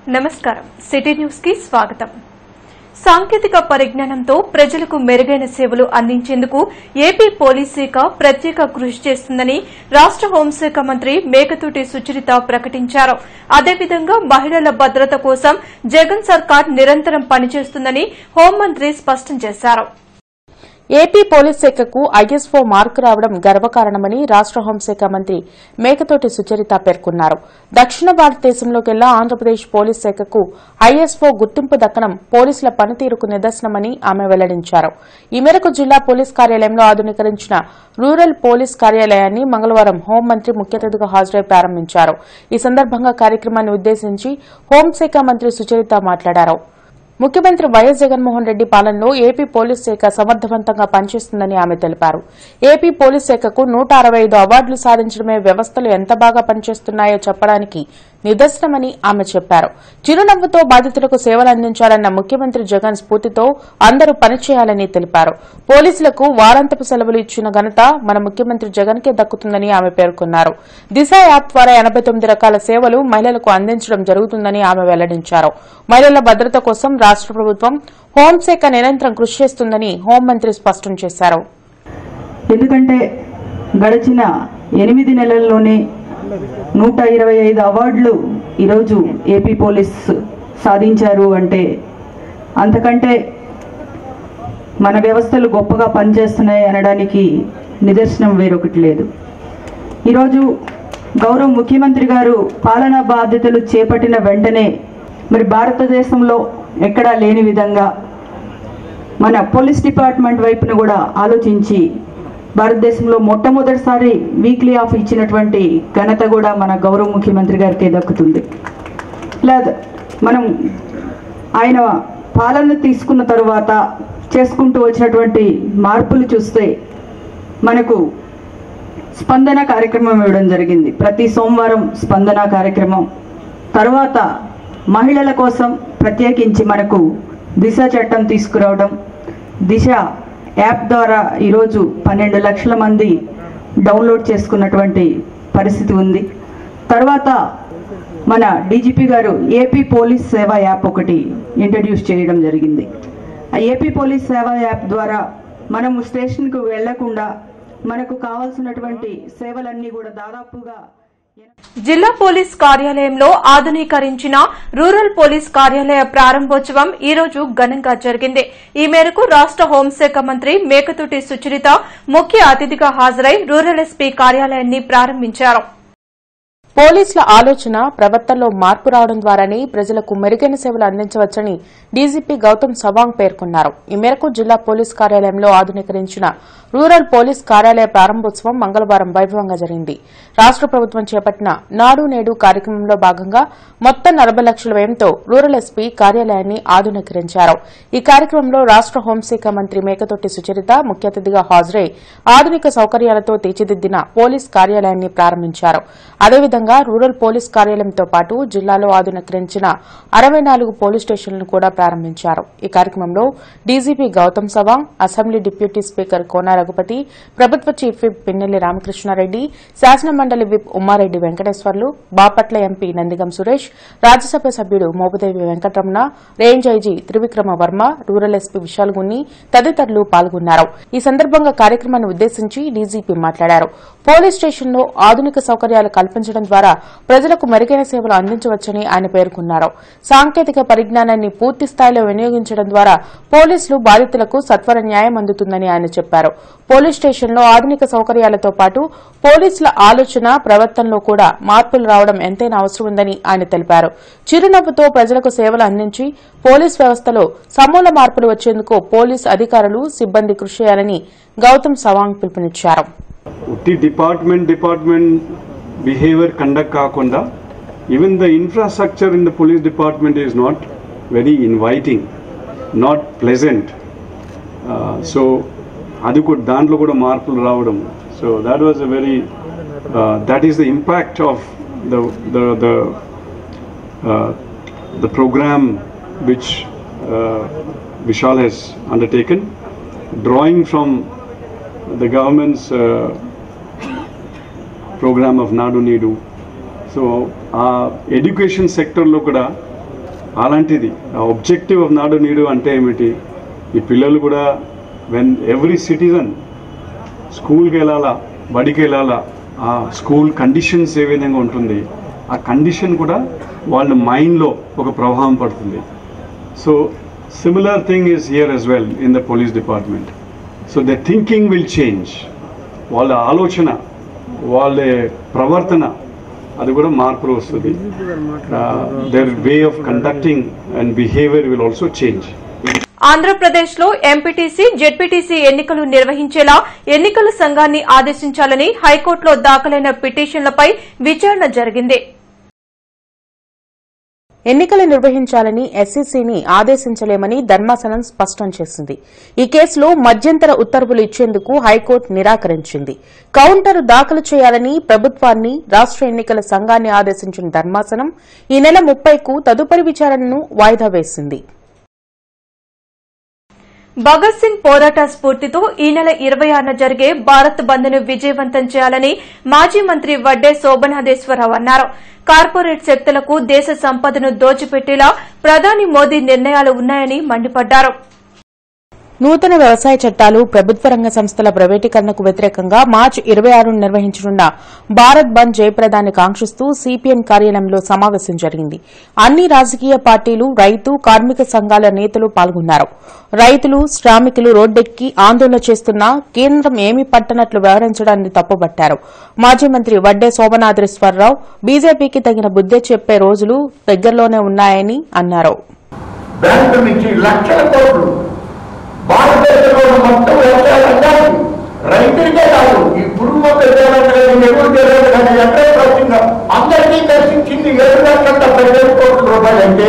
నమస్కారం city news కి స్వాగతం సాంకేతిక పరిజ్ఞానంతో ప్రజలకు మెరుగైన సేవలు అందించేందుకు ఏపీ పోలీస్ శాఖ ప్రత్యేక కృషి చేస్తుందని రాష్ట హోంశాఖ మంత్రి మేకతోటి సుచరిత ప్రకటించారు అదేవిధంగా మహిళల భద్రత కోసం జగన్ సర్కార్ నిరంతరం పనిచేస్తుందని హోంమంత్రి స్పష్టం చేశారు ఏపీ పోలీస్ శాఖకు ఐఎస్ఓ మార్కు రావడం గర్వకారణమని రాష్ట హోంశాఖ మంత్రి మేకతోటి సుచరిత పేర్కొన్నారు దక్షిణ భారతదేశంలోకెల్లా ఆంధ్రప్రదేశ్ పోలీస్ శాఖకు ఐఎస్ఓ గుర్తింపు దక్కడం పోలీసుల పనితీరుకు నిదర్శనమని ఆమె వెల్లడించారు ఈ మేరకు జిల్లా పోలీస్ కార్యాలయంలో ఆధునీకరించిన రూరల్ పోలీస్ కార్యాలయాన్ని మంగళవారం హోంమంత్రి ముఖ్య అతిథిగా హాజరై ప్రారంభించారు ఈ సందర్భంగా కార్యక్రమాన్ని ఉద్దేశించి హోంశాఖ మంత్రి సుచరిత మాట్లాడారు ముఖ్యమంత్రి వైఎస్ జగన్మోహన్ రెడ్డి పాలనలో ఏపీ పోలీస్ శాఖ సమర్థవంతంగా పనిచేస్తుందని ఆమె తెలిపారు ఏపీ పోలీస్ శాఖకు నూట అరవై ఐదు అవార్డులు సాధించడమే వ్యవస్థలు ఎంత బాగా పనిచేస్తున్నాయో చెప్పడానికి నిదర్శనమని ఆమె చెప్పారు చిరునవ్వుతో బాధితులకు సేవలు అందించాలన్న ముఖ్యమంత్రి జగన్ స్ఫూర్తితో అందరూ పనిచేయాలని తెలిపారు పోలీసులకు వారాంతపు సెలవులు ఇచ్చిన ఘనత మన ముఖ్యమంత్రి జగన్కే దక్కుతుందని ఆమె పేర్కొన్నారు దిశ యాప్ ద్వారా ఎనబై తొమ్మిది రకాల సేవలు మహిళలకు అందించడం జరుగుతుందని ఆమె వెల్లడించారు మహిళల భద్రత కోసం రాష్ట ప్రభుత్వం హోంశాఖ నిరంతరం కృషి చేస్తుందని హోంమంత్రి స్పష్టం చేశారు ఎందుకంటే గడిచిన ఎనిమిది నెలల్లోనే నూట ఇరవై ఐదు అవార్డులు ఈరోజు ఏపీ పోలీస్ సాధించారు అంటే అంతకంటే మన వ్యవస్థలు గొప్పగా పనిచేస్తున్నాయి అనడానికి నిదర్శనం వేరొకటి లేదు ఈరోజు గౌరవ ముఖ్యమంత్రి గారు పాలనా బాధ్యతలు చేపట్టిన వెంటనే మరి భారతదేశంలో ఎక్కడా లేని విధంగా మన పోలీస్ డిపార్ట్మెంట్ వైపున కూడా ఆలోచించి భారతదేశంలో మొట్టమొదటిసారి వీక్లీ ఆఫ్ ఇచ్చినటువంటి ఘనత కూడా మన గౌరవ ముఖ్యమంత్రి గారికే దక్కుతుంది ఇలా మనం ఆయన పాలన తీసుకున్న తరువాత చేసుకుంటూ వచ్చినటువంటి మార్పులు చూస్తే మనకు స్పందన కార్యక్రమం ఇవ్వడం జరిగింది ప్రతి సోమవారం స్పందన కార్యక్రమం తర్వాత మహిళల కోసం ప్రత్యేకించి మనకు దిశ చట్టం తీసుకురావడం దిశ యాప్ ద్వారా ఈరోజు పన్నెండు లక్షల మంది డౌన్లోడ్ చేసుకున్నటువంటి పరిస్థితి ఉంది తర్వాత మన DGP garu AP police Seva app ఒకటి ఇంట్రడ్యూస్ చేయడం జరిగింది ఆ ఏపీ పోలీస్ సేవ యాప్ ద్వారా మనము స్టేషన్కు వెళ్లకుండా మనకు కావాల్సినటువంటి సేవలన్నీ కూడా దాదాపుగా జిల్లా పోలీస్ కార్యాలయంలో ఆధునీకరించిన రూరల్ పోలీస్ కార్యాలయ ప్రారంభోత్సవం ఈ రోజు ఘనంగా జరిగింది ఈ మేరకు రాష్ట హోంశాఖ మంత్రి మేకతోటి సుచరిత ముఖ్య అతిథిగా హాజరై రూరల్ ఎస్పీ కార్యాలయాన్ని ప్రారంభించారు పోలీసుల ఆలోచన ప్రవర్తనలో మార్పు రావడం ద్వారానే ప్రజలకు మెరుగైన సేవలు అందించవచ్చని డీజీపీ గౌతమ్ సవాంగ్ పేర్కొన్నారు ఈ మేరకు జిల్లా పోలీస్ కార్యాలయంలో ఆధునీకరించిన రూరల్ పోలీస్ కార్యాలయ ప్రారంభోత్సవం మంగళవారం వైభవంగా జరిగింది రాష్ట ప్రభుత్వం చేపట్టిన నాడు నేడు కార్యక్రమంలో భాగంగా మొత్తం నలభై లక్షల వ్యయంతో రూరల్ ఎస్పీ కార్యాలయాన్ని ఆధునీకరించారు ఈ కార్యక్రమంలో రాష్ట హోంశాఖ మంత్రి మేకతోటి సుచరిత ముఖ్య అతిథిగా హాజరై ఆధునిక సౌకర్యాలతో తీర్చిదిద్దిన పోలీస్ కార్యాలయాన్ని ప్రారంభించారు అదేవిధంగా రూరల్ పోలీస్ కార్యాలయంతో పాటు జిల్లాలో ఆధునీకరించిన అరవై నాలుగు పోలీస్ స్టేషన్లను కూడా ప్రారంభించారు ఈ కార్యక్రమంలో DGP Gautam Sawang assembly deputy speaker Kona Raghupathi ప్రభుత్వ చీఫ్ విప్ పిన్నెల్లి రామకృష్ణారెడ్డి శాసన మండలి విప్ ఉమ్మారెడ్డి వెంకటేశ్వర్లు బాపట్ల ఎంపీ నందిగం సురేష్ రాజ్యసభ సభ్యుడు Mopidevi Venkataramana range IG Trivikrama Varma rural SP Vishal Gunni తదితరులు పాల్గొన్నారు ఈ సందర్భంగా కార్యక్రమాన్ని ఉద్దేశించి డీజీపీ మాట్లాడారు పోలీస్ స్టేషన్లో ఆధునిక సౌకర్యాలు కల్పించడం ద్వారా ప్రజలకు మెరుగైన సేవలు అందించవచ్చని ఆయన పేర్కొన్నారు సాంకేతిక పరిజ్ఞానాన్ని పూర్తి స్థాయిలో వినియోగించడం ద్వారా పోలీసులు బాధితులకు సత్వర న్యాయం అందుతుందని ఆయన చెప్పారు పోలీస్ స్టేషన్లో ఆధునిక సౌకర్యాలతో పాటు పోలీసుల ఆలోచన ప్రవర్తనలో కూడా మార్పులు రావడం ఎంతైనా అవసరం ఉందని ఆయన తెలిపారు చిరునవ్వుతో ప్రజలకు సేవలు అందించి పోలీస్ వ్యవస్థలో సమూల మార్పులు వచ్చేందుకు పోలీస్ అధికారులు సిబ్బంది కృషి చేయాలని గౌతమ్ సవాంగ్ పిలుపునిచ్చారు ఉట్టి డిపార్ట్మెంట్ డిపార్ట్మెంట్ బిహేవియర్ కండక్ట్ కాకుండా even the infrastructure in the police department is not very inviting not pleasant so అది కూడా దాంట్లో కూడా మార్పులు రావడం so that was a very that is the impact of the the the the programme which Vishal has undertaken drawing from the government's uh, program of Nadu Nedu. So ఆ education సెక్టర్లో కూడా అలాంటిది ఆబ్జెక్టివ్ ఆఫ్ నాడు నీడు అంటే ఏమిటి ఈ పిల్లలు కూడా వెన్ ఎవ్రీ సిటిజన్ స్కూల్కి వెళ్ళాలా బడికి వెళ్ళాలా ఆ స్కూల్ కండిషన్స్ ఏ విధంగా ఉంటుంది ఆ కండిషన్ కూడా వాళ్ళ మైండ్లో ఒక ప్రభావం పడుతుంది so similar thing is here as well in the police department so the thinking will change వాళ్ళ ఆలోచన వాళ్ళ ప్రవర్తన అది కూడా మార్పులు వస్తుంది their way of conducting and behaviour will also change Andhra Pradesh లో ఎంపీటీసీ జెడ్పీటీసీ ఎన్నికలు నిర్వహించేలా ఎన్నికల సంఘాన్ని ఆదేశించాలని హైకోర్టులో దాఖలైన పిటిషన్లపై విచారణ జరిగింది ఎన్నికలు నిర్వహించాలని ఎస్సీసీని ఆదేశించలేమని ధర్మాసనం స్పష్టం చేసింది ఈ కేసులో మధ్యంతర ఉత్తర్వులు ఇచ్చేందుకు హైకోర్టు నిరాకరించింది కౌంటర్ దాఖలు చేయాలని ప్రభుత్వాన్ని రాష్ట ఎన్నికల సంఘాన్ని ఆదేశించిన ధర్మాసనం ఈ నెల ముప్పైకు తదుపరి విచారణను వాయిదా వేసింది భగత్ సింగ్ పోరాట స్ఫూర్తితో ఈ నెల ఇరవై ఆరున జరిగే భారత్ బంద్ ను విజయవంతం చేయాలని మాజీ మంత్రి వడ్డే శోభనాథేశ్వరరావు అన్నారు కార్పొరేట్ శక్తులకు దేశ సంపదను దోచిపెట్టేలా ప్రధాని మోదీ నిర్ణయాలు ఉన్నాయని మండిపడ్డారు నూతన వ్యవసాయ చట్టాలు ప్రభుత్వ రంగ సంస్థల ప్రైవేటీకరణకు వ్యతిరేకంగా మార్చి ఇరవై ఆరున నిర్వహించనున్న భారత్ బంద్ జయప్రదాన్ని కాంక్షిస్తూ సిపిఎం కార్యాలయంలో సమావేశం జరిగింది అన్ని రాజకీయ పార్టీలు రైతు కార్మిక సంఘాల నేతలు పాల్గొన్నారు రైతులు శ్రామికులు రోడ్డెక్కి ఆందోళన చేస్తున్నా కేంద్రం ఏమీ పట్టనట్లు వ్యవహరించడాన్ని తప్పుబట్టారు మాజీ మంత్రి వడ్డే శోభనాథేశ్వరరావు బీజేపీకి తగిన బుద్దే చెప్పే రోజులు దగ్గరలోనే ఉన్నాయని అన్నారు బ్యాంకు నుంచి లక్షల కోట్లు భారతదేశంలో ఉన్న మొత్తం వ్యవసాయ రంగానికి రైతులకే కాదు ఈ పురుగు మొక్కలు తేలంటే కానీ ఎరువులు తేలంటే కానీ ఎక్కడ ప్రశ్న అందరికీ దర్శించింది ఏడు లక్షల పదివేల కోట్ల రూపాయలు అంటే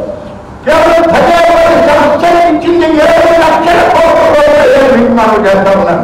కేవలం పదిహేను సంవత్సరం ఇచ్చింది ఏడు లక్షల కోట్ల రూపాయలు నిర్మాణం చేస్తా ఉన్నారు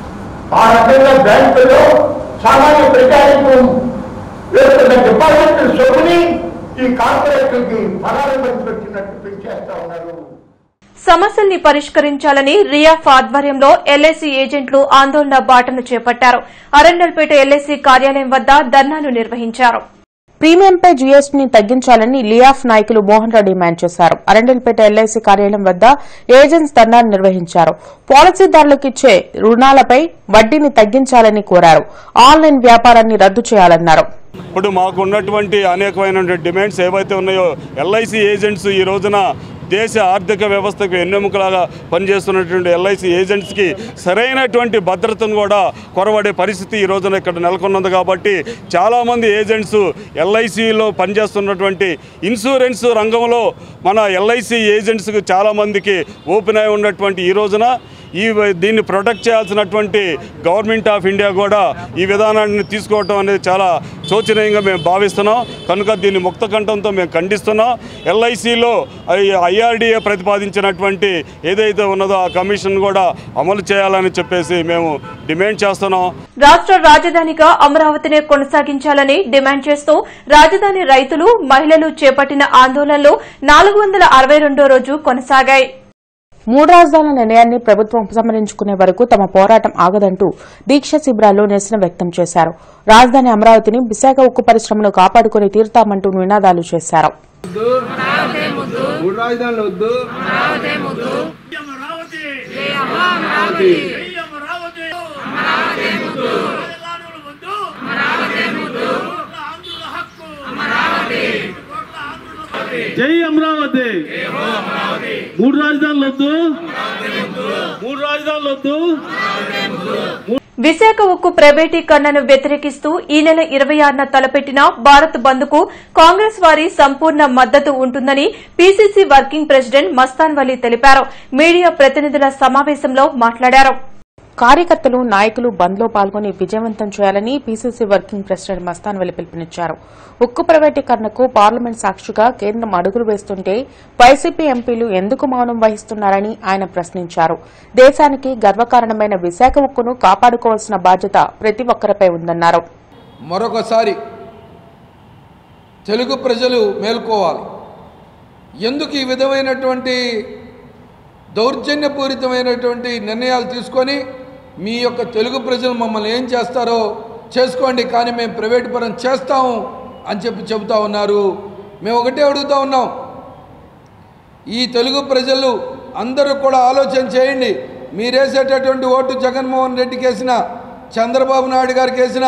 ఆ రకంగా బ్యాంకులో సామాన్య ప్రజానికం వేస్తున్న డిపాజిట్ సొమ్ముని ఈ కార్పొరేట్లకి ఫలాలు పంచిపెట్టినట్టు పెంచేస్తా ఉన్నారు సమస్యల్ని పరిష్కరించాలని రియాఫ్ ఆధ్వర్యంలో ఎల్ఐసి ఏజెంట్లు ఆందోళన బాటను చేపట్టారు అరండల్పేట ఎల్ఐసి కార్యాలయం వద్ద ధర్నాను నిర్వహించారు ప్రీమియంపై జీఎస్టీని తగ్గించాలని లియాఫ్ నాయకులు మోహన్ రెడ్డి డిమాండ్ చేశారు అరండల్పేట ఎల్ఐసి కార్యాలయం వద్ద ఏజెంట్స్ ధర్నాను నిర్వహించారు పాలసీదారులకు ఇచ్చే రుణాలపై వడ్డీని తగ్గించాలని కోరారు ఆన్లైన్ వ్యాపారాన్ని రద్దు చేయాలన్నారు ఇప్పుడు మాకు ఉన్నటువంటి అనేకమైన డిమాండ్స్ ఏవైతే ఉన్నాయో ఎల్ఐసి ఏజెంట్స్ ఈ రోజున దేశ ఆర్థిక వ్యవస్థకు ఎన్నెముకలాగా పనిచేస్తున్నటువంటి ఎల్ఐసి ఏజెంట్స్కి సరైనటువంటి భద్రతను కూడా కొరవడే పరిస్థితి ఈ రోజున ఇక్కడ నెలకొన్నది కాబట్టి చాలామంది ఏజెంట్స్ ఎల్ఐసిలో పనిచేస్తున్నటువంటి ఇన్సూరెన్స్ రంగంలో మన ఎల్ఐసి ఏజెంట్స్కి చాలామందికి ఓపెన్ అయి ఉన్నటువంటి ఈ రోజున ఈ దీన్ని ప్రొటెక్ట్ చేయాల్సినటువంటి గవర్నమెంట్ ఆఫ్ ఇండియా కూడా ఈ విధానాన్ని తీసుకోవటం అనేది చాలా శోచనీయంగా మేము భావిస్తున్నాం కనుక దీన్ని ముక్త కంఠంతో మేము ఖండిస్తున్నాం ఎల్ఐసిలో ఐఆర్డీఏ ప్రతిపాదించినటువంటి ఏదైతే ఉన్నదో ఆ కమిషన్ కూడా అమలు చేయాలని చెప్పేసి మేము డిమాండ్ చేస్తున్నాం రాష్ట్ర రాజధానిగా అమరావతినే కొనసాగించాలని డిమాండ్ చేస్తూ రాజధాని రైతులు మహిళలు చేపట్టిన ఆందోళనలు నాలుగు వందల అరవై రెండో రోజు కొనసాగాయి మూడు రాజధానుల నిర్ణయాన్ని ప్రభుత్వం ఉపసంహరించుకునే వరకు తమ పోరాటం ఆగదంటూ దీక్ష శిబిరాల్లో నిరసన వ్యక్తం చేశారు రాజధాని అమరావతిని విశాఖ ఉక్కు పరిశ్రమను కాపాడుకుని తీరుతామంటూ నినాదాలు చేశారు మూడు రాజధానులు వద్దు జై అమరావతి మూడు రాజధానులు వద్దు మూడు రాజధానులు వద్దు విశాఖ ఉక్కు ప్రైవేటీకరణను వ్యతిరేకిస్తూ ఈ నెల ఇరవై ఆరున తలపెట్టిన భారత్ బంద్కు కాంగ్రెస్ వారి సంపూర్ణ మద్దతు ఉంటుందని PCC working president Mastan Vali తెలిపారు మీడియా ప్రతినిధుల సమావేశంలో మాట్లాడారు కార్యకర్తలు నాయకులు బంద్లో పాల్గొని విజయవంతం చేయాలని PCC working president Mastan Vali పిలుపునిచ్చారు ఉక్కు ప్రైవేటీకరణకు పార్లమెంట్ సాక్షిగా కేంద్రం అడుగులు వేస్తుంటే వైసీపీ ఎంపీలు ఎందుకు మౌనం వహిస్తున్నారని ఆయన ప్రశ్నించారు దేశానికి గర్వకారణమైన విశాఖ ఉక్కును కాపాడుకోవాల్సిన బాధ్యత ప్రతి ఒక్కరిపై ఉందన్నారు మరొకసారి తెలుగు ప్రజలు మేల్కోవాలి ఎందుకు ఈ విధమైనటువంటి దౌర్జన్యపూరితమైనటువంటి నిర్ణయాలు తీసుకొని మీ యొక్క తెలుగు ప్రజలు మమ్మల్ని ఏం చేస్తారో చేసుకోండి కానీ మేము ప్రైవేట్ పరం చేస్తాము అని చెప్పి చెబుతా ఉన్నారు మేము ఒకటే అడుగుతా ఉన్నాం ఈ తెలుగు ప్రజలు అందరూ కూడా ఆలోచన చేయండి మీరేసేటటువంటి ఓటు జగన్మోహన్ రెడ్డికి వేసిన చంద్రబాబు నాయుడు గారికి వేసిన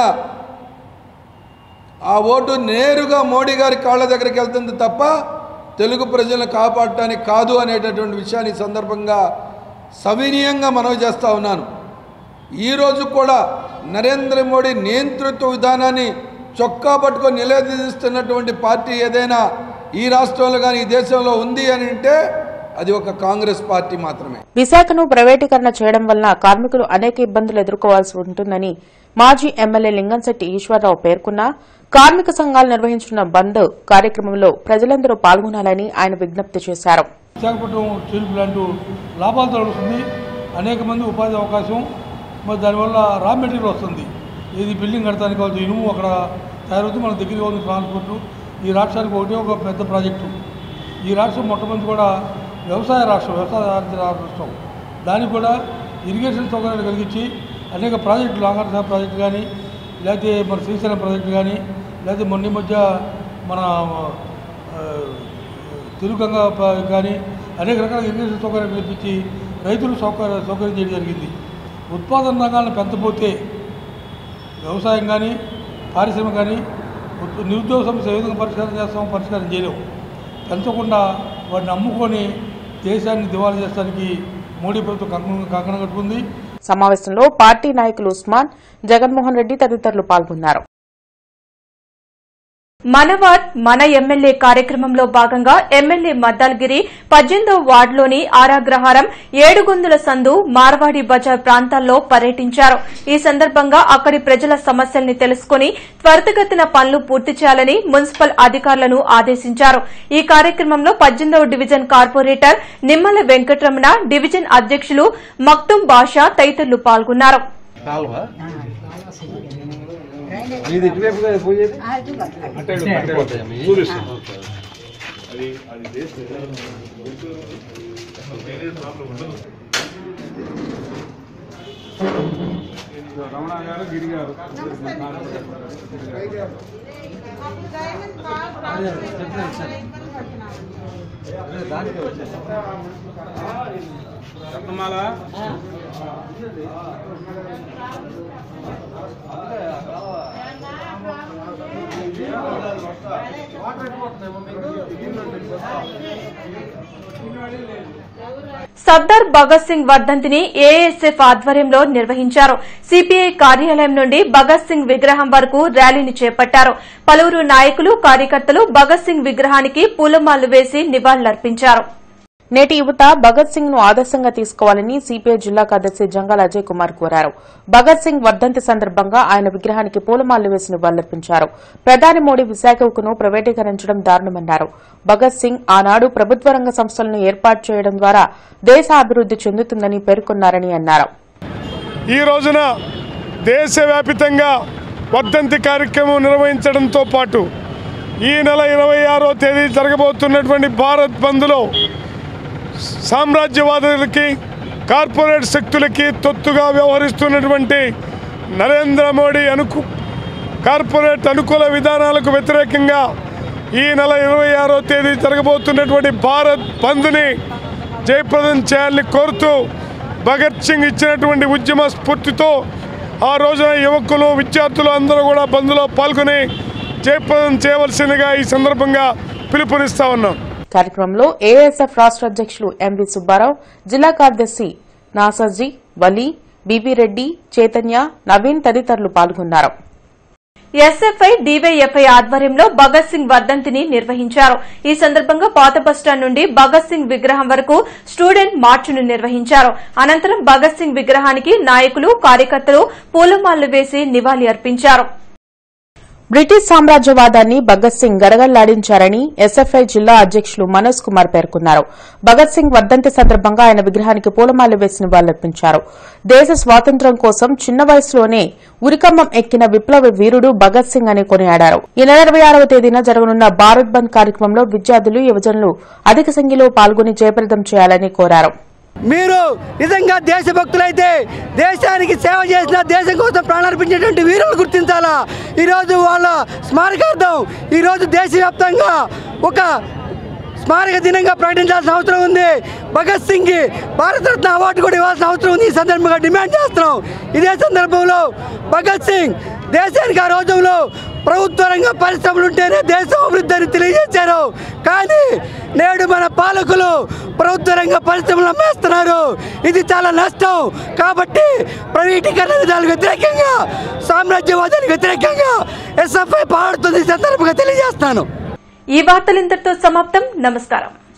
ఆ ఓటు నేరుగా మోడీ గారి కాళ్ళ దగ్గరికి వెళ్తుంది తప్ప తెలుగు ప్రజలను కాపాడటానికి కాదు అనేటటువంటి విషయాన్ని ఈ సందర్భంగా సవినీయంగా మనవి చేస్తూ ఉన్నాను ఈరోజు కూడా నరేంద్ర మోడీ నియంతృత్వ విధానాన్ని చొక్కా పట్టుకొని నిలదీస్తున్నటువంటి పార్టీ ఏదైనా ఈ రాష్ట్రంలో కానీ ఈ దేశంలో ఉంది అని అంటే అది ఒక కాంగ్రెస్ పార్టీ మాత్రమే విశాఖను ప్రైవేటీకరణ చేయడం వలన కార్మికులు అనేక ఇబ్బందులు ఎదుర్కోవాల్సి ఉంటుందని మాజీ ఎమ్మెల్యే లింగంశెట్టి ఈశ్వరరావు పేర్కొన్నా కార్మిక సంఘాలు నిర్వహించిన బంద్ కార్యక్రమంలో ప్రజలందరూ పాల్గొనాలని ఆయన విజ్ఞప్తి చేశారు విశాఖపట్నం స్టీల్ ప్లాంట్ లాభాలతో నడుస్తుంది అనేక మంది ఉపాధి అవకాశం మరి దానివల్ల రా మెటీరియల్ వస్తుంది ఇది బిల్డింగ్ కడటానికి కావచ్చు ఇనుము అక్కడ తయారవుతుంది మన దగ్గర ఉంది ట్రాన్స్పోర్ట్ ఈ రాష్ట్రానికి ఒకటే ఒక పెద్ద ప్రాజెక్టు ఈ రాష్ట్రం మొట్టమొదటి కూడా వ్యవసాయ రాష్ట్రం వ్యవసాయ ఆధారిత రాష్ట్రం దానికి కూడా ఇరిగేషన్ సౌకర్యాలు కలిగించి అనేక ప్రాజెక్టులు ఆంధ్రప్రదేశ్ ప్రాజెక్టు కానీ లేకపోతే మన శ్రీశైలం ప్రాజెక్టు కానీ లేకపోతే మొన్న ఈ మధ్య మన ఆ, తిరుగంగా ప- కానీ అనేక రకాల ఇరిగేషన్ సౌకర్యాలు కల్పించి రైతులు సౌకర్య సౌకర్యం చేయడం జరిగింది ఉత్పాదన రంగాలను పెంచబోతే వ్యవసాయం కానీ పారిశ్రమ కానీ ఉత్- నిరుద్యోగ సమస్య ఏ విధంగా పరిష్కారం చేస్తామో పరిష్కారం చేయలేము పెంచకుండా వాటిని అమ్ముకొని దేశాన్ని దివాళా చేస్తానికి మోడీ ప్రభుత్వం కంకణం కంకణం కట్టుకుంది సమావేశంలో పార్టీ నాయకులు ఉస్మాన్ జగన్మోహన్ రెడ్డి తదితరులు పాల్గొన్నారు మనవాడ్ మన ఎమ్మెల్యే కార్యక్రమంలో భాగంగా ఎమ్మెల్యే మద్దాల్గిరి పద్దెనిమిదో వార్డులోని ఆరాగ్రహారం ఏడుగొందుల సందు మార్వాడి బజార్ ప్రాంతాల్లో పర్యటించారు ఈ సందర్భంగా అక్కడి ప్రజల సమస్యల్ని తెలుసుకుని త్వరితగతిన పనులు పూర్తి చేయాలని మున్సిపల్ అధికారులను ఆదేశించారు ఈ కార్యక్రమంలో పద్దెనిమిదవ division corporator Nimmala Venkataramana division అధ్యక్షులు మక్తుం బాషా తదితరులు పాల్గొన్నారు రమణ గారు గిరి గారు రత్నమాల సర్దార్ భగత్ సింగ్ వర్ధంతిని ఏఎస్ఎఫ్ ఆధ్వర్యంలో నిర్వహించారు సిపిఐ కార్యాలయం నుండి భగత్ సింగ్ విగ్రహం వరకు ర్యాలీని చేపట్టారు పలువురు నాయకులు కార్యకర్తలు భగత్ సింగ్ విగ్రహానికి పూలమాలలు వేసి నివాళులర్పించారు నేటి యువత భగత్ సింగ్ ను ఆదర్శంగా తీసుకోవాలని సిపిఐ జిల్లా కార్యదర్శి జంగాల అజయ్ కుమార్ కోరారు భగత్ సింగ్ వర్ధంతి సందర్భంగా ఆయన విగ్రహానికి పూలమాలలు వేసి నివాళులర్పించారు ప్రధాని మోడీ విశాఖ ఉక్కును ప్రైవేటీకరించడం దారుణమన్నారు భగత్ సింగ్ ఆనాడు ప్రభుత్వ రంగ సంస్థలను ఏర్పాటు చేయడం ద్వారా దేశ అభివృద్ది చెందుతుందని పేర్కొన్నారని అన్నారు ఈ రోజున దేశవ్యాపితంగా వర్ధంతి కార్యక్రమం నిర్వహించడంతో పాటు ఈ నెల ఇరవై ఆరో తేదీ జరగబోతున్నటువంటి భారత్ బంద్లో సామ్రాజ్యవాదులకి కార్పొరేట్ శక్తులకి తొత్తుగా వ్యవహరిస్తున్నటువంటి నరేంద్ర మోడీ అనుకు కార్పొరేట్ అనుకూల విధానాలకు వ్యతిరేకంగా ఈ నెల ఇరవై ఆరో తేదీ జరగబోతున్నటువంటి భారత్ బంద్ని జయప్రదం చేయాలని కోరుతూ భగత్ సింగ్ ఇచ్చినటువంటి ఉద్యమ స్ఫూర్తితో ఆ రోజున యువకులు విద్యార్థులు అందరూ కూడా బంద్లో పాల్గొని జయప్రదం చేయవలసిందిగా ఈ సందర్భంగా పిలుపునిస్తా ఉన్నాం కార్యక్రమంలో ఏఎస్ఎఫ్ రాష్ట్ర అధ్యక్షులు ఎంవి సుబ్బారావు జిల్లా కార్యదర్శి నాసర్జీ వలి బీబీ రెడ్డి చైతన్య నవీన్ తదితరులు పాల్గొన్నారు ఎస్ఎఫ్ఐ డివైఎఫ్ఐ ఆధ్వర్యంలో భగత్ సింగ్ వర్ధంతిని నిర్వహించారు ఈ సందర్భంగా పాత బస్టాండ్ నుండి భగత్ సింగ్ విగ్రహం వరకు స్టూడెంట్ మార్చును నిర్వహించారు అనంతరం భగత్ సింగ్ విగ్రహానికి నాయకులు కార్యకర్తలు పూలమాలలు వేసి నివాళి అర్పించారు బ్రిటిష్ సామ్రాజ్యవాదాన్ని భగత్ సింగ్ గడగల్లాడించారని ఎస్ఎఫ్ఐ జిల్లా అధ్యక్షులు మనోజ్ కుమార్ పేర్కొన్నారు భగత్ సింగ్ వర్ధంతి సందర్భంగా ఆయన విగ్రహానికి పూలమాల వేసి నివాళులర్పించారు దేశ స్వాతంత్ర్యం కోసం చిన్న వయసులోనే ఉరికమ్మం ఎక్కిన విప్లవ వీరుడు భగత్ సింగ్ అని కొనియాడారు ఈ నెల ఇరవై ఆరవ తేదీన జరగనున్న భారత్ బంద్ కార్యక్రమంలో విద్యార్థులు యువజనులు అధిక సంఖ్యలో పాల్గొని జయప్రదం చేయాలని కోరారు మీరు నిజంగా దేశభక్తులైతే దేశానికి సేవ చేసిన దేశం కోసం ప్రాణార్పించేటువంటి వీరులు గుర్తించాలా ఈరోజు వాళ్ళ స్మారకార్థం ఈరోజు దేశవ్యాప్తంగా ఒక స్మారక దినంగా ప్రకటించాల్సిన అవసరం ఉంది భగత్ సింగ్ కి భారతరత్న అవార్డు కూడా ఇవ్వాల్సిన అవసరం ఉంది ఈ సందర్భంగా డిమాండ్ చేస్తున్నాం ఇదే సందర్భంలో భగత్ సింగ్ దేశానికి ఆ రోజుల్లో ప్రభుత్వ రంగ పరిశ్రమలు ఉంటేనే దేశం అభివృద్ధి అని తెలియజేశారు కానీ నేడు మన పాలకులు ప్రభుత్వ రంగ పరిశ్రమలు అమ్మేస్తున్నారు ఇది చాలా నష్టం కాబట్టి ప్రైవేటీకరణ విధానాలకు వ్యతిరేకంగా సామ్రాజ్యవాదానికి వ్యతిరేకంగా ఎస్ఎఫ్ఐ పాడుతుంది ఈ సందర్భంగా తెలియజేస్తాను ఈ వార్తలు ఇంతటితో సమాప్తం నమస్కారం